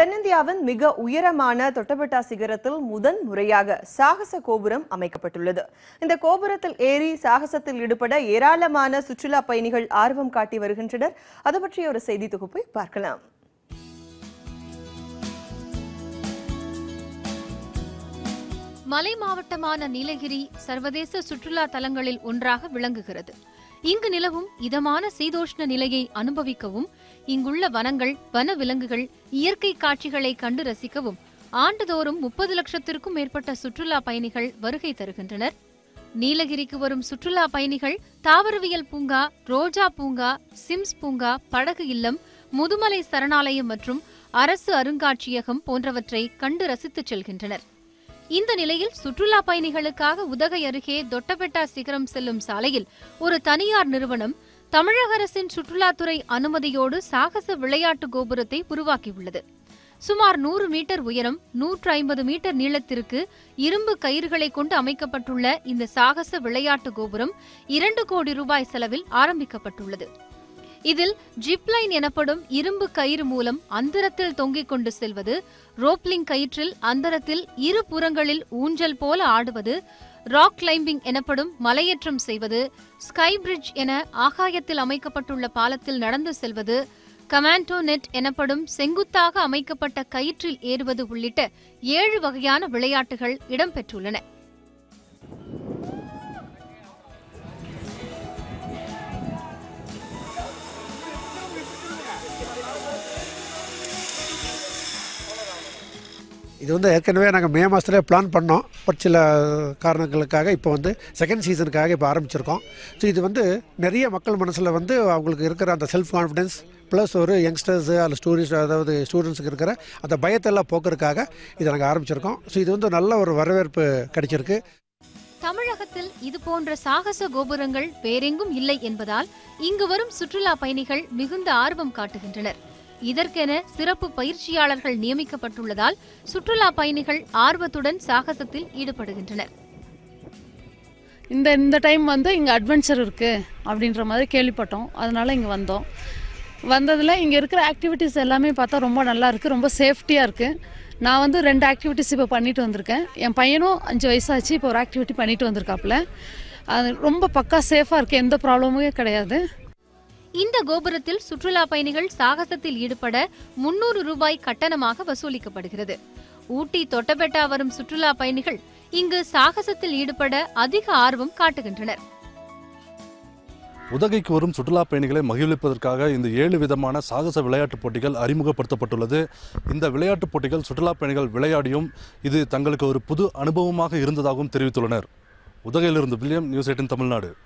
தென்னிந்தியாவின் மிக உயரமான தொட்டபெட்டா சிகரத்தில் முதன் முறையாக சாகச கோபுரம் அமைக்கப்பட்டுள்ளது இந்த கோபுரத்தில் ஏறி சாகசத்தில் ஈடுபட ஏராளமான சுற்றுலா பயணிகள் ஆர்வம் காட்டி வருகின்றனர் அது பற்றிய ஒரு செய்தி தொகுப்பை பார்க்கலாம் மலை மாவட்டமான நீலகிரி சர்வதேச சுற்றுலா தலங்களில் ஒன்றாக விளங்குகிறது இங்கு நிலவும் இதமான சீதோஷ்ண நிலையை அனுபவிக்கவும் இங்குள்ள வனங்கள் வன விலங்குகள் இயற்கை காட்சிகளை கண்டு ரசிக்கவும் ஆண்டுதோறும் முப்பது லட்சத்திற்கும் மேற்பட்ட சுற்றுலா பயணிகள் வருகை தருகின்றனர் நீலகிரிக்கு வரும் சுற்றுலா பயணிகள் தாவரவியல் பூங்கா ரோஜா பூங்கா சிம்ஸ் பூங்கா படகு இல்லம் முதுமலை சரணாலயம் மற்றும் அரசு அருங்காட்சியகம் போன்றவற்றை கண்டு ரசித்துச் செல்கின்றனர் இந்த நிலையில் சுற்றுலா பயணிகளுக்காக உதகை அருகே தொட்டபெட்டா சிகரம் செல்லும் சாலையில் ஒரு தனியார் நிறுவனம் தமிழக அரசின் சுற்றுலாத்துறை அனுமதியோடு சாகச விளையாட்டு கோபுரத்தை உருவாக்கியுள்ளது சுமார் நூறு மீட்டர் உயரம் நூற்று ஐம்பது மீட்டர் நீளத்திற்கு இரும்பு கயிறுகளை கொண்டு அமைக்கப்பட்டுள்ள இந்த சாகச விளையாட்டு கோபுரம் இரண்டு கோடி ரூபாய் செலவில் ஆரம்பிக்கப்பட்டுள்ளது இதில் ஜிப்லைன் எனப்படும் இரும்பு கயிறு மூலம் அந்தரத்தில் தொங்கிக் கொண்டு செல்வது ரோப்லிங் கயிற்றில் அந்தரத்தில் இரு புறங்களில் ஊஞ்சல் போல ஆடுவது ராக் கிளைம்பிங் எனப்படும் மலையேற்றம் செய்வது ஸ்கை பிரிட்ஜ் என ஆகாயத்தில் அமைக்கப்பட்டுள்ள பாலத்தில் நடந்து செல்வது கமாண்டோ நெட் எனப்படும் செங்குத்தாக அமைக்கப்பட்ட கயிற்றில் ஏறுவது உள்ளிட்ட ஏழு வகையான விளையாட்டுகள் இடம்பெற்றுள்ளன இது வந்து ஏற்கனவே நாங்கள் மே மாதத்துல பிளான் பண்ணோம் ஒரு சில காரணங்களுக்காக இப்போ வந்து செகண்ட் சீசனுக்காக இப்போ ஆரம்பிச்சிருக்கோம் ஸோ இது வந்து நிறைய மக்கள் மனசில் வந்து அவங்களுக்கு இருக்கிற அந்த செல்ஃப் கான்ஃபிடென்ஸ் ப்ளஸ் ஒரு யங்ஸ்டர்ஸு அல்ல ஸ்டூடெண்ட்ஸ் அதாவது ஸ்டூடெண்ட்ஸுக்கு இருக்கிற அந்த பயத்தெல்லாம் போக்குறதுக்காக இதை நாங்கள் ஆரம்பிச்சிருக்கோம் ஸோ இது வந்து நல்ல ஒரு வரவேற்பு கிடைச்சிருக்கு தமிழகத்தில் இது போன்ற சாகச கோபுரங்கள் வேறெங்கும் இல்லை என்பதால் இங்கு வரும் சுற்றுலா பயணிகள் மிகுந்த ஆர்வம் காட்டுகின்றனர் இதற்கென சிறப்பு பயிற்சியாளர்கள் நியமிக்கப்பட்டுள்ளதால் சுற்றுலா பயணிகள் ஆர்வத்துடன் சாகசத்தில் ஈடுபடுகின்றனர் இந்த இந்த டைம் வந்து இங்கே அட்வென்ச்சர் இருக்குது அப்படின்ற மாதிரி கேள்விப்பட்டோம் அதனால இங்கே வந்தோம் வந்ததில் இங்கே இருக்கிற ஆக்டிவிட்டீஸ் எல்லாமே பார்த்தா ரொம்ப நல்லா இருக்குது ரொம்ப சேஃப்டியாக இருக்குது நான் வந்து ரெண்டு ஆக்டிவிட்டீஸ் இப்போ பண்ணிட்டு வந்திருக்கேன் என் பையனும் அஞ்சு வயசாச்சு இப்போ ஒரு ஆக்டிவிட்டி பண்ணிட்டு வந்திருக்காப்புல அது ரொம்ப பக்கா சேஃபாக இருக்குது எந்த ப்ராப்ளமுமே கிடையாது இந்த கோபுரத்தில் சுற்றுலா பயணிகள் சாகசத்தில் ஈடுபட முன்னூறு ரூபாய் கட்டணமாக வசூலிக்கப்படுகிறது ஊட்டி தொட்டபெட்டா வரும் சுற்றுலா பயணிகள் இங்கு சாகசத்தில் ஈடுபட அதிக ஆர்வம் காட்டுகின்றனர் உதகைக்கு வரும் சுற்றுலா பயணிகளை மகிழ்விப்பதற்காக இந்த ஏழு விதமான சாகச விளையாட்டுப் போட்டிகள் அறிமுகப்படுத்தப்பட்டுள்ளது இந்த விளையாட்டுப் போட்டிகள் சுற்றுலா பயணிகள் விளையாடியும் இது தங்களுக்கு ஒரு புது அனுபவமாக இருந்ததாகவும் தெரிவித்துள்ளனர் உதகையிலிருந்து வில்லியம் நியூஸ் எயிட்டின் தமிழ்நாடு